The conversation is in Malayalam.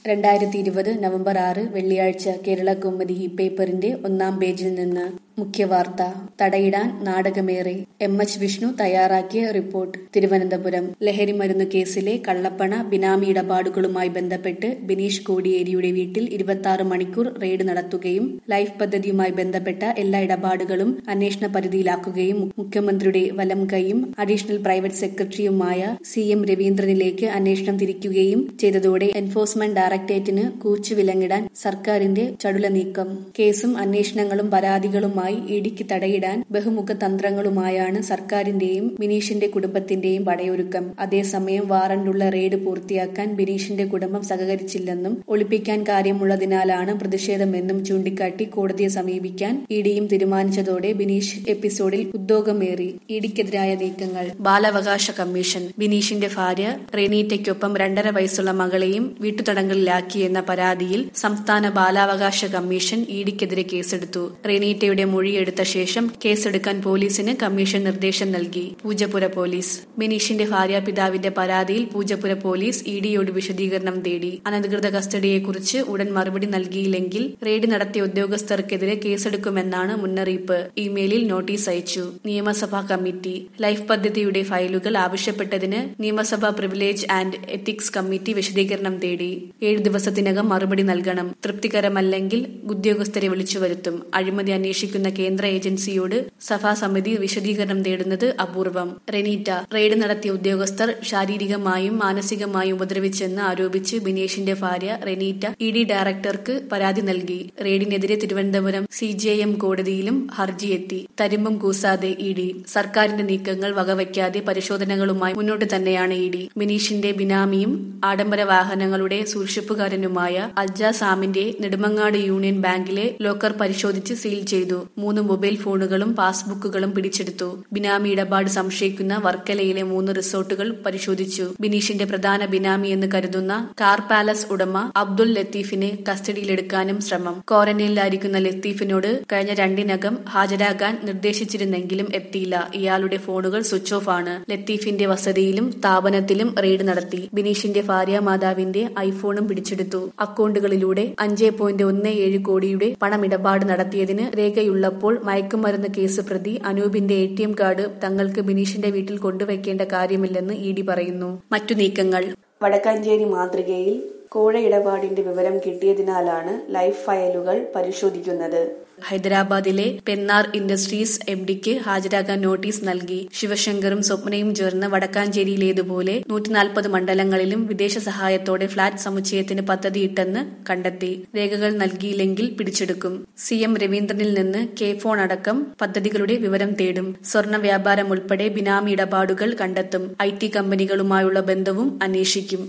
രണ്ടായിരത്തി ഇരുപത് നവംബർ ആറ് വെള്ളിയാഴ്ച കേരള കൗമുദി പേപ്പറിന്റെ ഒന്നാം പേജിൽ നിന്ന് മുഖ്യവാർത്ത തടയിടാൻ നാടകമേറെ എം എച്ച് വിഷ്ണു തയ്യാറാക്കിയ റിപ്പോർട്ട് തിരുവനന്തപുരം ലഹരിമരുന്ന് കേസിലെ കള്ളപ്പണ ബിനാമി ഇടപാടുകളുമായി ബന്ധപ്പെട്ട് ബിനീഷ് കോടിയേരിയുടെ വീട്ടിൽ ഇരുപത്തി മണിക്കൂർ റെയ്ഡ് നടത്തുകയും ലൈഫ് പദ്ധതിയുമായി ബന്ധപ്പെട്ട എല്ലാ ഇടപാടുകളും അന്വേഷണ പരിധിയിലാക്കുകയും മുഖ്യമന്ത്രിയുടെ വലം കൈയും അഡീഷണൽ പ്രൈവറ്റ് സെക്രട്ടറിയുമായ സി എം രവീന്ദ്രനിലേക്ക് അന്വേഷണം തിരിക്കുകയും ചെയ്തതോടെ എൻഫോഴ്സ്മെന്റ് ഡയറക്ടറേറ്റിന് കൂച്ചുവിലങ്ങിടാൻ സർക്കാരിന്റെ ചടുല നീക്കം കേസും അന്വേഷണങ്ങളും പരാതികളുമായി ഇടിക്ക് തടയിടാൻ ബഹുമുഖ തന്ത്രങ്ങളുമായാണ് സർക്കാരിന്റെയും ബിനീഷിന്റെ കുടുംബത്തിന്റെയും പടയൊരുക്കം അതേസമയം വാറണ്ടുള്ള റെയ്ഡ് പൂർത്തിയാക്കാൻ ബിനീഷിന്റെ കുടുംബം സഹകരിച്ചില്ലെന്നും ഒളിപ്പിക്കാൻ കാര്യമുള്ളതിനാലാണ് പ്രതിഷേധമെന്നും ചൂണ്ടിക്കാട്ടി കോടതിയെ സമീപിക്കാൻ ഇഡിയും തീരുമാനിച്ചതോടെ ബിനീഷ് എപ്പിസോഡിൽ ഉദ്യോഗമേറി ഇഡിക്കെതിരായ നീക്കങ്ങൾ ബാലാവകാശ കമ്മീഷൻ ബിനീഷിന്റെ ഭാര്യ റെനീറ്റയ്ക്കൊപ്പം രണ്ടര വയസ്സുള്ള മകളെയും വീട്ടുതടങ്കലിലാക്കിയെന്ന പരാതിയിൽ സംസ്ഥാന ബാലാവകാശ കമ്മീഷൻ ഇഡിക്കെതിരെ കേസെടുത്തു റെനീറ്റയുടെ മൊഴിയെടുത്ത ശേഷം കേസെടുക്കാൻ പോലീസിന് കമ്മീഷൻ നിർദ്ദേശം നൽകി പൂജപ്പുര പോലീസ് ബിനീഷിന്റെ ഭാര്യ പിതാവിന്റെ പരാതിയിൽ പൂജപ്പുര പോലീസ് ഇഡിയോട് വിശദീകരണം തേടി അനധികൃത കസ്റ്റഡിയെക്കുറിച്ച് ഉടൻ മറുപടി നൽകിയില്ലെങ്കിൽ റെയ്ഡ് നടത്തിയ ഉദ്യോഗസ്ഥർക്കെതിരെ കേസെടുക്കുമെന്നാണ് മുന്നറിയിപ്പ് ഇമെയിലിൽ നോട്ടീസ് അയച്ചു നിയമസഭാ കമ്മിറ്റി ലൈഫ് പദ്ധതിയുടെ ഫയലുകൾ ആവശ്യപ്പെട്ടതിന് നിയമസഭാ പ്രിവിലേജ് ആൻഡ് എത്തിക്സ് കമ്മിറ്റി വിശദീകരണം തേടി ഏഴ് ദിവസത്തിനകം മറുപടി നൽകണം തൃപ്തികരമല്ലെങ്കിൽ ഉദ്യോഗസ്ഥരെ വിളിച്ചു വരുത്തും അഴിമതി അന്വേഷിക്കുന്ന കേന്ദ്ര ഏജൻസിയോട് സഭാസമിതി വിശദീകരണം തേടുന്നത് അപൂർവം റെനീറ്റ റെയ്ഡ് നടത്തിയ ഉദ്യോഗസ്ഥർ ശാരീരികമായും മാനസികമായും ഉപദ്രവിച്ചെന്ന് ആരോപിച്ച് ബിനേഷിന്റെ ഭാര്യ റെനീറ്റ ഇ ഡി ഡയറക്ടർക്ക് പരാതി നൽകി റെയ്ഡിനെതിരെ തിരുവനന്തപുരം സി ജെ എം കോടതിയിലും ഹർജിയെത്തി തരിമ്പും കൂസാതെ ഇ ഡി സർക്കാരിന്റെ നീക്കങ്ങൾ വകവയ്ക്കാതെ പരിശോധനകളുമായി മുന്നോട്ട് തന്നെയാണ് ഇ ഡി ബിനീഷിന്റെ ബിനാമിയും ആഡംബര വാഹനങ്ങളുടെ സൂക്ഷിപ്പുകാരനുമായ അൽജ സാമിന്റെ നെടുമങ്ങാട് യൂണിയൻ ബാങ്കിലെ ലോക്കർ പരിശോധിച്ച് സീൽ ചെയ്തു മൂന്ന് മൊബൈൽ ഫോണുകളും പാസ്ബുക്കുകളും പിടിച്ചെടുത്തു ബിനാമി ഇടപാട് സംശയിക്കുന്ന വർക്കലയിലെ മൂന്ന് റിസോർട്ടുകൾ പരിശോധിച്ചു ബിനീഷിന്റെ പ്രധാന ബിനാമി എന്ന് കരുതുന്ന കാർ പാലസ് ഉടമ അബ്ദുൽ ലത്തീഫിനെ കസ്റ്റഡിയിലെടുക്കാനും ശ്രമം ക്വാറന്റൈനിലായിരിക്കുന്ന ലത്തീഫിനോട് കഴിഞ്ഞ രണ്ടിനകം ഹാജരാകാൻ നിർദ്ദേശിച്ചിരുന്നെങ്കിലും എത്തിയില്ല ഇയാളുടെ ഫോണുകൾ സ്വിച്ച് ഓഫ് ആണ് ലത്തീഫിന്റെ വസതിയിലും സ്ഥാപനത്തിലും റെയ്ഡ് നടത്തി ബിനീഷിന്റെ ഭാര്യ മാതാവിന്റെ ഐഫോണും പിടിച്ചെടുത്തു അക്കൗണ്ടുകളിലൂടെ അഞ്ച് പോയിന്റ് ഒന്ന് ഏഴ് കോടിയുടെ പണമിടപാട് നടത്തിയതിന് രേഖയുള്ളപ്പോൾ മയക്കുമരുന്ന് കേസ് പ്രതി അനൂപിന്റെ എ ടി എം കാർഡ് തങ്ങൾക്ക് ബിനീഷിന്റെ വീട്ടിൽ കൊണ്ടുവയ്ക്കേണ്ട കാര്യമില്ലെന്ന് ഇ ഡി പറയുന്നു മറ്റു നീക്കങ്ങൾ വടക്കാഞ്ചേരി മാതൃകയിൽ കോഴ ഇടപാടിന്റെ വിവരം കിട്ടിയതിനാലാണ് ലൈഫ് ഫയലുകൾ പരിശോധിക്കുന്നത് ഹൈദരാബാദിലെ പെന്നാർ ഇൻഡസ്ട്രീസ് എം ഡിക്ക് ഹാജരാകാൻ നോട്ടീസ് നൽകി ശിവശങ്കറും സ്വപ്നയും ചേർന്ന് വടക്കാഞ്ചേരിയിലേതുപോലെ നൂറ്റിനാൽപ്പത് മണ്ഡലങ്ങളിലും വിദേശ സഹായത്തോടെ ഫ്ളാറ്റ് സമുച്ചയത്തിന് പദ്ധതിയിട്ടെന്ന് കണ്ടെത്തി രേഖകൾ നൽകിയില്ലെങ്കിൽ പിടിച്ചെടുക്കും സി എം രവീന്ദ്രനിൽ നിന്ന് കെ ഫോൺ അടക്കം പദ്ധതികളുടെ വിവരം തേടും സ്വർണ്ണ വ്യാപാരം ഉൾപ്പെടെ ബിനാമി ഇടപാടുകൾ കണ്ടെത്തും ഐ ടി കമ്പനികളുമായുള്ള ബന്ധവും അന്വേഷിക്കും